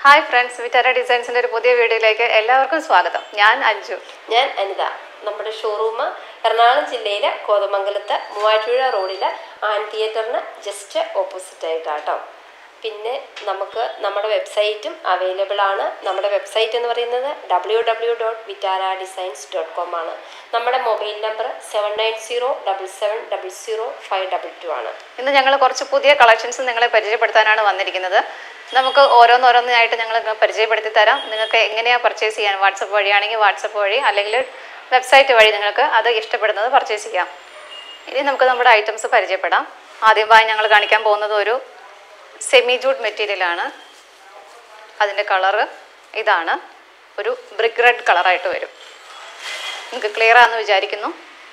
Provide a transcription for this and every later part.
Hi friends Vitara ഡിസൈൻസിന്റെ ഒരു പുതിയ വീഡിയോയിലേക്ക് എല്ലാവർക്കും സ്വാഗതം ഞാൻ അഞ്ജു ഞാൻ അനിത നമ്മുടെ ഷോറൂം എറണാകുളം ജില്ലയിലെ കോതമംഗലത്ത് മൂവാറ്റുപുഴ റോഡിലെ ആൻ തിയേറ്ററിന് ജസ്റ്റ് ഓപ്പോസിറ്റ് ആയിട്ടാട്ടോ പിന്നെ നമുക്ക് നമ്മുടെ വെബ്സൈറ്റും അവൈലബിൾ ആണ് നമ്മുടെ വെബ്സൈറ്റ് എന്ന് പറയുന്നത് W W dot Vitara designs dot com ആണ് നമ്മുടെ mobile number seven nine zero double seven double zero five double two ആണ് ഇന്ന് ഞങ്ങൾ കുറച്ച് പുതിയ കളക്ഷൻസ് നിങ്ങളെ പരിചയപ്പെടുത്താനാണ് വന്നിരിക്കുന്നത് നമുക്ക് ഓരോന്നോരോന്നായിട്ട് ഞങ്ങൾ പരിചയപ്പെടുത്തി തരാം നിങ്ങൾക്ക് എങ്ങനെയാണ് പർച്ചേസ് ചെയ്യാൻ വാട്സപ്പ് വഴിയാണെങ്കിൽ വാട്സപ്പ് വഴി അല്ലെങ്കിൽ വെബ്സൈറ്റ് വഴി നിങ്ങൾക്ക് അത് ഇഷ്ടപ്പെടുന്നത് പർച്ചേസ് ചെയ്യാം ഇനി നമുക്ക് നമ്മുടെ ഐറ്റംസ് പരിചയപ്പെടാം ആദ്യമായി ഞങ്ങൾ കാണിക്കാൻ പോകുന്നത് ഒരു സെമി ജൂഡ് മെറ്റീരിയലാണ് അതിൻ്റെ കളറ് ഇതാണ് ഒരു ബ്രിക്ക് റെഡ് കളറായിട്ട് വരും നിങ്ങൾക്ക് ക്ലിയർ ആണെന്ന് വിചാരിക്കുന്നു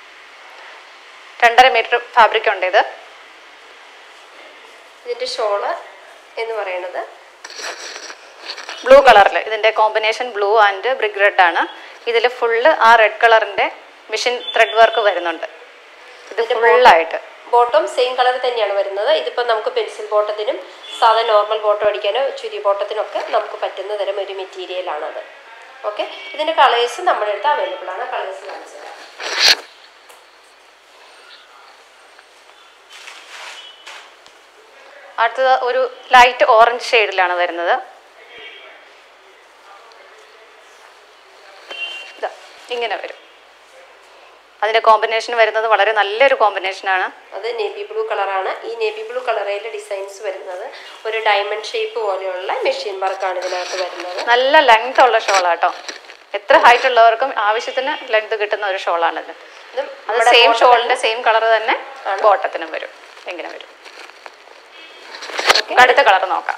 രണ്ടര മീറ്റർ ഫാബ്രിക് ഉണ്ട് ഇത് ഇതിൻ്റെ ഷോള് എന്ന് പറയുന്നത് ബ്ലൂ കളറിൽ ഇതിൻ്റെ combination blue and brick red ആണ് ഇതിൽ ഫുള്ള് ആ റെഡ് കളറിൻ്റെ മിഷൻ ത്രെഡ് വർക്ക് വരുന്നുണ്ട് ഇത് ഫുള്ളായിട്ട് ബോട്ടം സെയിം കളർ തന്നെയാണ് വരുന്നത് ഇതിപ്പോൾ നമുക്ക് പെൻസിൽ ബോട്ടത്തിനും സാധാ നോർമൽ ബോട്ടം അടിക്കാനോ ചുരി ബോട്ടത്തിനൊക്കെ നമുക്ക് പറ്റുന്ന തരം ഒരു മെറ്റീരിയലാണത് ഓക്കെ ഇതിൻ്റെ കളേഴ്സ് നമ്മുടെ അടുത്ത് അവൈലബിൾ ആണ് കളേഴ്സ് കാണിച്ചു തരാം അടുത്തത് ഒരു ലൈറ്റ് ഓറഞ്ച് ഷെയ്ഡിലാണ് വരുന്നത് ഇതാ ഇങ്ങനെ വരും അതിൻ്റെ കോമ്പിനേഷൻ വരുന്നത് വളരെ നല്ലൊരു കോമ്പിനേഷനാണ് അത് നേവി ബ്ലൂ കളറാണ് ഈ നേവി ബ്ലൂ കളറിലെ ഡിസൈൻസ് വരുന്നത് ഒരു ഡയമണ്ട് ഷേപ്പ് പോലെയുള്ള മെഷീൻ വർക്കാണ് ഇതിനകത്ത് വരുന്നത് നല്ല ലെങ്ത് ഉള്ള ഷോളാട്ടോ എത്ര ഹൈറ്റ് ഉള്ളവർക്കും ആവശ്യത്തിന് ലെങ്ത് കിട്ടുന്ന ഒരു ഷോളാണിത് ഇത് അത് സെയിം ഷോളിന്റെ സെയിം കളർ തന്നെ ബോട്ടത്തിനും വരും എങ്ങനെ വരും നമുക്ക് അടുത്ത കളർ നോക്കാം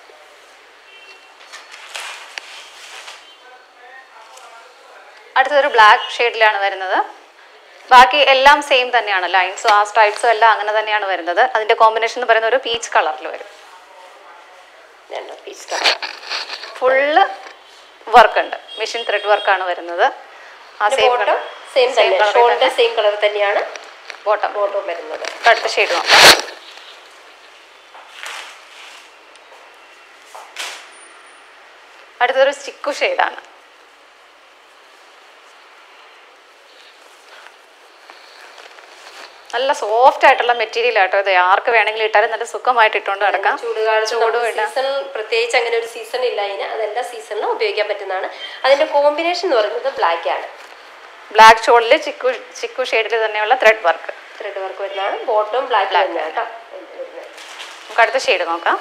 അടുത്തൊരു ബ്ലാക്ക് ഷെയ്ഡിലാണ് വരുന്നത് ബാക്കി എല്ലാം സെയിം തന്നെയാണ് ലൈൻസും ആ സ്ട്രൈപ്സും എല്ലാം അങ്ങനെ തന്നെയാണ് വരുന്നത് അതിന്റെ കോമ്പിനേഷൻ എന്ന് പറയുന്നത് ഒരു പീച്ച് കളറിൽ വരും രണ്ട് പീസ് കളർ ഫുള്ള് വർക്ക് ഉണ്ട് മെഷീൻ ത്രെഡ് വർക്കാണ് വരുന്നത് ആ സെയിം ബോട്ടം സെയിം തന്നെ ഷോളിന്റെ സെയിം കളർ തന്നെയാണ് ബോട്ടം ബോട്ടം വരുന്നത് അടുത്ത ഷെയ്ഡ് നോക്കാം അടുത്തൊരു സ്റ്റിക്കു ഷെയ്ഡാണ് നല്ല സോഫ്റ്റ് ആയിട്ടുള്ള മെറ്റീരിയൽ ആട്ടോ ഇത് ആർക്ക് വേണമെങ്കിലും ഇട്ടാലും നല്ല സുഖമായിട്ട് ഇട്ടുകൊണ്ട് നടക്കാം ചൂടുകാലത്ത് സീസൺ പ്രത്യേകിച്ച് അങ്ങനെ ഒരു സീസൺ ഇല്ല അതിന് അതെല്ലാ സീസണിലും ഉപയോഗിക്കാൻ പറ്റുന്നതാണ് അതിന്റെ കോമ്പിനേഷൻ എന്ന് പറയുന്നത് ബ്ലാക്ക് ആണ് ബ്ലാക്ക് ഷോളിൽ ചിക്കു ചിക്കു ഷെയ്ഡിൽ തന്നെയുള്ള ത്രെഡ് വർക്ക് ത്രെഡ് വർക്ക് വരുന്നതാണ് ബോട്ടം ബ്ലാക്ക് തന്നെയാണ് കേട്ടോ വരുന്നത്. നമുക്ക് അടുത്ത ഷെയ്ഡ് നോക്കാം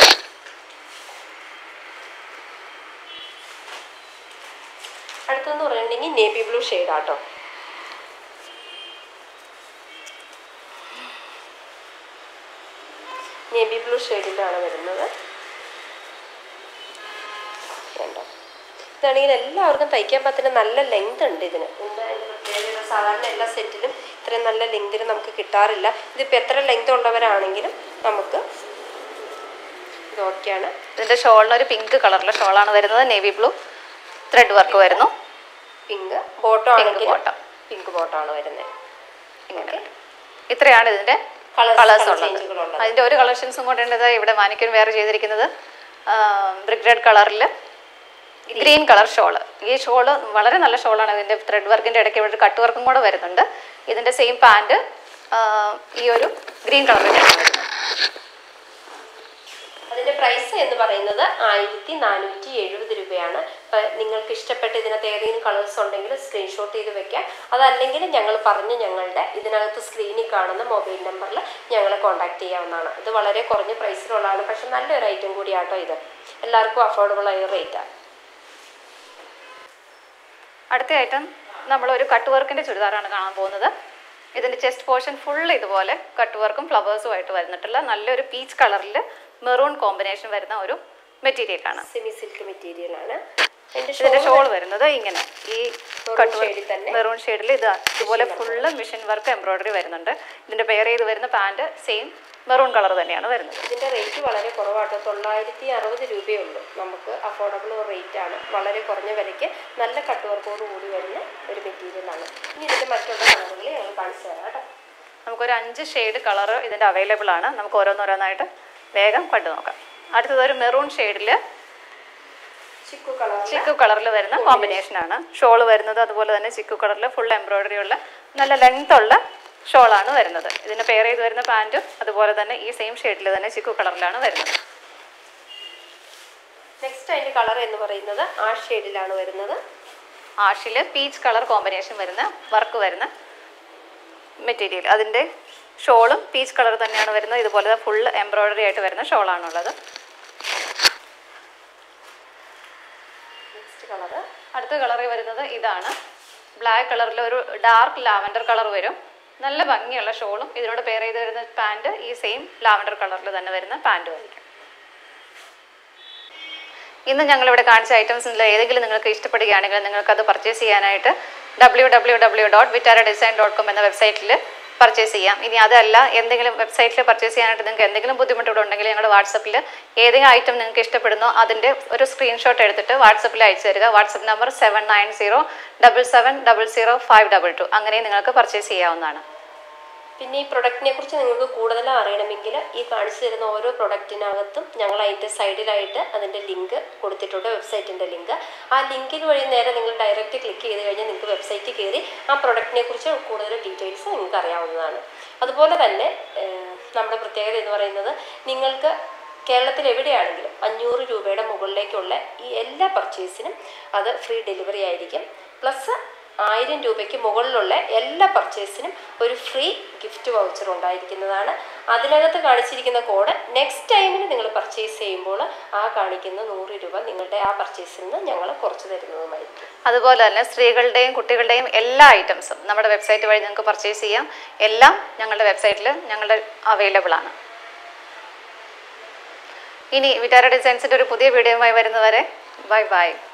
അടുത്തെന്ന് പറയുന്നുണ്ടെങ്കിൽ നേവി ബ്ലൂ ഷെയ്ഡാട്ടോ നേവി ബ്ലൂ ഷെയ്ഡിലാണ് വരുന്നത് കണ്ടോ ഇതാണെങ്കിൽ എല്ലാവർക്കും തയ്ക്കാൻ പറ്റുന്ന നല്ല ലെങ്ത് ഉണ്ട് ഇതിന് എന്താ അതിന്റെ പ്രത്യേകത സാധാരണ എല്ലാ സെറ്റിലും ഇത്രയും നല്ല ലെങ്തിൽ നമുക്ക് കിട്ടാറില്ല ഇതിപ്പോൾ എത്ര ലെങ്ത് ഉള്ളവരാണെങ്കിലും നമുക്ക് ഇത് ഓക്കെയാണ് ഇതിന്റെ ഷോളിന് ഒരു പിങ്ക് കളറിലെ ഷോളാണ് വരുന്നത് നേവി ബ്ലൂ ത്രെഡ് വർക്ക് വരുന്നു പിങ്ക് ബോട്ടം ആണെങ്കിൽ bottom. പിങ്ക് ബോട്ടം ആണ് വരുന്നത് ഇങ്ങനെ ഇത്രയാണ് ഇതിന്റെ Colours, കളേഴ്സ് colour ഉള്ളത് changeകൾ ഉള്ളത്. അതിന്റെ ഒരു കളക്ഷൻസും കൊണ്ടുള്ളത് ഇവിടെ മാനിക്കൂർ വേറെ ചെയ്തിരിക്കുന്നത് ബ്രിക്ക് റെഡ് കളറിൽ ഗ്രീൻ കളർ ഷോള് ഈ ഷോള് വളരെ നല്ല ഷോളാണ് ഇതിന്റെ ത്രെഡ് വർക്കിന്റെ ഇടയ്ക്ക് ഇവിടെ കട്ട് വർക്കും കൂടെ വരുന്നുണ്ട് ഇതിന്റെ സെയിം പാൻറ് ഈ ഒരു ഗ്രീൻ കളറിലാണ് വരുന്നത് അതിന്റെ പ്രൈസ് എന്ന് പറയുന്നത് ആയിരത്തി നാനൂറ്റി എഴുപത് രൂപയാണ് ഇപ്പൊ നിങ്ങൾക്ക് ഇഷ്ടപ്പെട്ട ഇതിനകത്ത് ഏതെങ്കിലും കളേഴ്സ് ഉണ്ടെങ്കിൽ സ്ക്രീൻഷോട്ട് ചെയ്ത് വെക്കാം അതല്ലെങ്കിൽ ഞങ്ങൾ പറഞ്ഞ ഞങ്ങളുടെ ഇതിനകത്ത് സ്ക്രീനിൽ കാണുന്ന മൊബൈൽ നമ്പറിൽ ഞങ്ങളെ കോൺടാക്ട് ചെയ്യാവുന്നതാണ് ഇത് വളരെ കുറഞ്ഞ പ്രൈസിലുള്ളതാണ് പക്ഷെ നല്ലൊരു ഐറ്റം കൂടിയാട്ടോ ഇത് എല്ലാവർക്കും അഫോർഡബിൾ ആയ റേറ്റാണ് അടുത്ത ഐറ്റം നമ്മൾ ഒരു കട്ട് വർക്കിന്റെ ചുരിദാറാണ് കാണാൻ പോകുന്നത് ഇതിന്റെ ചെസ്റ്റ് പോർഷൻ ഫുൾ ഇതുപോലെ കട്ട് വർക്കും ഫ്ലവേഴ്സും ആയിട്ട് വരുന്നിട്ടുള്ള നല്ലൊരു പീച്ച് കളറിൽ മെറൂൺ കോമ്പിനേഷൻ വരുന്ന ഒരു മെറ്റീരിയൽ ആണ് സെമി സിൽക്ക് മെറ്റീരിയൽ ആണ് അതിന്റെ ഇതിന്റെ ഷോൾ വരുന്നത് ഇങ്ങനെ ഈ കട്ട് shade ൽ തന്നെ. മെറൂൺ ഷെയ്ഡിൽ ഇത് ഇതുപോലെ ഫുള്ള് മിഷൻ വർക്ക് എംബ്രോയിഡറി വരുന്നുണ്ട് ഇതിന്റെ പെയർ ചെയ്ത് വരുന്ന പാൻറ് സെയിം മെറൂൺ കളർ തന്നെയാണ് വരുന്നത് ഇതിന്റെ റേറ്റ് വളരെ കുറവാട്ടോ തൊള്ളായിരത്തി അറുപത് രൂപയേ ഉള്ളൂ നമുക്ക് അഫോർഡബിൾ റേറ്റ് ആണ് വളരെ കുറഞ്ഞ വിലയ്ക്ക് നല്ല കട്ട് വർക്കോട് കൂടി വരുന്ന ഒരു മെറ്റീരിയൽ ആണ് ഇനി ഇതിന്റെ മറ്റുള്ള കളറുകൾ ഞങ്ങൾ കാണിച്ചു തരാം കേട്ടോ നമുക്കൊരു അഞ്ച് ഷെയ്ഡ് കളർ ഇതിന്റെ അവൈലബിൾ ആണ് നമുക്ക് ഓരോന്നോരോന്നായിട്ട് വേഗം കണ്ടു നോക്കാം അടുത്തത് ഒരു മെറൂൺ ഷെയ്ഡിൽ ചിക്കു കളർ ചിക്കു കളറിൽ വരുന്ന കോമ്പിനേഷൻ ആണ് ഷോള് വരുന്നത് അതുപോലെ തന്നെ ചിക്കു കളറിൽ ഫുൾ എംബ്രോയിഡറി ഉള്ള നല്ല ലെങ്ത് ഉള്ള ഷോളാണ് വരുന്നത് ഇതിന് പെയർ ചെയ്ത് വരുന്ന പാൻറ്റും അതുപോലെ തന്നെ ഈ സെയിം ഷെയ്ഡിൽ തന്നെ ചിക്കു കളറിലാണ് വരുന്നത് നെക്സ്റ്റ് അതിന്റെ കളർ എന്ന് പറയുന്നത് ആ ഷെയ്ഡിലാണ് വരുന്നത് ആഷിൽ പീച്ച് കളർ കോമ്പിനേഷൻ വരുന്ന വർക്ക് വരുന്ന മെറ്റീരിയൽ അതിൻ്റെ ഷോളും പീച്ച് കളർ തന്നെയാണ് വരുന്നത് ഇതുപോലെ ഫുൾ എംബ്രോയിഡറി ആയിട്ട് വരുന്ന ഷോളാണുള്ളത് നെക്സ്റ്റ് കളർ അടുത്ത കളറിൽ വരുന്നത് ഇതാണ് ബ്ലാക്ക് കളറിൽ ഒരു ഡാർക്ക് ലാവൻഡർ കളർ വരും നല്ല ഭംഗിയുള്ള ഷോളും ഇതിനോട് പെയർ ചെയ്ത് വരുന്ന പാൻറ് ഈ സെയിം ലാവൻഡർ കളറിൽ തന്നെ വരുന്ന പാൻറ്റും ആയിരിക്കും ഇന്ന് ഞങ്ങളിവിടെ കാണിച്ച ഐറ്റംസിൽ ഏതെങ്കിലും നിങ്ങൾക്ക് ഇഷ്ടപ്പെടുകയാണെങ്കിൽ നിങ്ങൾക്ക് അത് പർച്ചേസ് ചെയ്യാനായിട്ട് W W W dot Vitara design dot com എന്ന വെബ്സൈറ്റിൽ പർച്ചേസ് ചെയ്യാം ഇനി അതല്ല എന്തെങ്കിലും വെബ്സൈറ്റിൽ പർച്ചേസ് ചെയ്യാനായിട്ട് നിങ്ങൾക്ക് എന്തെങ്കിലും ബുദ്ധിമുട്ടുകൾ ഉണ്ടെങ്കിൽ ഞങ്ങൾ വാട്സപ്പിൽ ഏതെങ്കിലും ഐറ്റം നിങ്ങൾക്ക് ഇഷ്ടപ്പെടുന്നോ അതിൻ്റെ ഒരു സ്ക്രീൻഷോട്ട് എടുത്തിട്ട് വാട്സപ്പിൽ അയച്ചു തരിക WhatsApp number seven nine zero double seven double zero five double two അങ്ങനെ നിങ്ങൾക്ക് പർച്ചേസ് ചെയ്യാവുന്നതാണ് പിന്നെ ഈ പ്രൊഡക്റ്റിനെ കുറിച്ച് നിങ്ങൾക്ക് കൂടുതൽ അറിയണമെങ്കിൽ ഈ കാണിച്ചു തരുന്ന ഓരോ പ്രൊഡക്റ്റിനകത്തും ഞങ്ങൾ അതിൻ്റെ സൈഡിലായിട്ട് അതിൻ്റെ ലിങ്ക് കൊടുത്തിട്ടുണ്ട് വെബ്സൈറ്റിൻ്റെ ലിങ്ക് ആ ലിങ്കിൽ വഴി നേരെ നിങ്ങൾ ഡയറക്റ്റ് ക്ലിക്ക് ചെയ്ത് കഴിഞ്ഞാൽ നിങ്ങൾക്ക് വെബ്സൈറ്റിൽ കയറി ആ പ്രൊഡക്റ്റിനെ കുറിച്ച് കൂടുതൽ ഡീറ്റെയിൽസ് നിങ്ങൾക്ക് അറിയാവുന്നതാണ് അതുപോലെ തന്നെ ഏഹ്, നമ്മുടെ പ്രത്യേകത എന്ന് പറയുന്നത് നിങ്ങൾക്ക് കേരളത്തിൽ എവിടെയാണെങ്കിലും അഞ്ഞൂറ് രൂപയുടെ മുകളിലേക്കുള്ള ഈ എല്ലാ പർച്ചേസിനും അത് ഫ്രീ ഡെലിവറി ആയിരിക്കും പ്ലസ് ആയിരം രൂപയ്ക്ക് മുകളിലുള്ള എല്ലാ പർച്ചേസിനും ഒരു ഫ്രീ ഗിഫ്റ്റ് വൗച്ചർ ഉണ്ടായിരിക്കുന്നതാണ് അതിനകത്ത് കാണിച്ചിരിക്കുന്ന കോഡ് നെക്സ്റ്റ് ടൈമിൽ നിങ്ങൾ പർച്ചേസ് ചെയ്യുമ്പോൾ ആ കാണിക്കുന്ന നൂറ് രൂപ നിങ്ങളുടെ ആ പർച്ചേസിൽ നിന്ന് ഞങ്ങൾ കുറച്ച് തരുന്നതുമായിരിക്കും അതുപോലെ തന്നെ സ്ത്രീകളുടെയും കുട്ടികളുടെയും എല്ലാ ഐറ്റംസും നമ്മുടെ വെബ്സൈറ്റ് വഴി നിങ്ങൾക്ക് പർച്ചേസ് ചെയ്യാം എല്ലാം ഞങ്ങളുടെ വെബ്സൈറ്റിൽ ഞങ്ങളുടെ അവൈലബിൾ ആണ് ഇനി വിറ്റാര ഡിസൈൻസിൻ്റെ ഒരു പുതിയ വീഡിയോയുമായി വരുന്നവരെ ബൈ ബൈ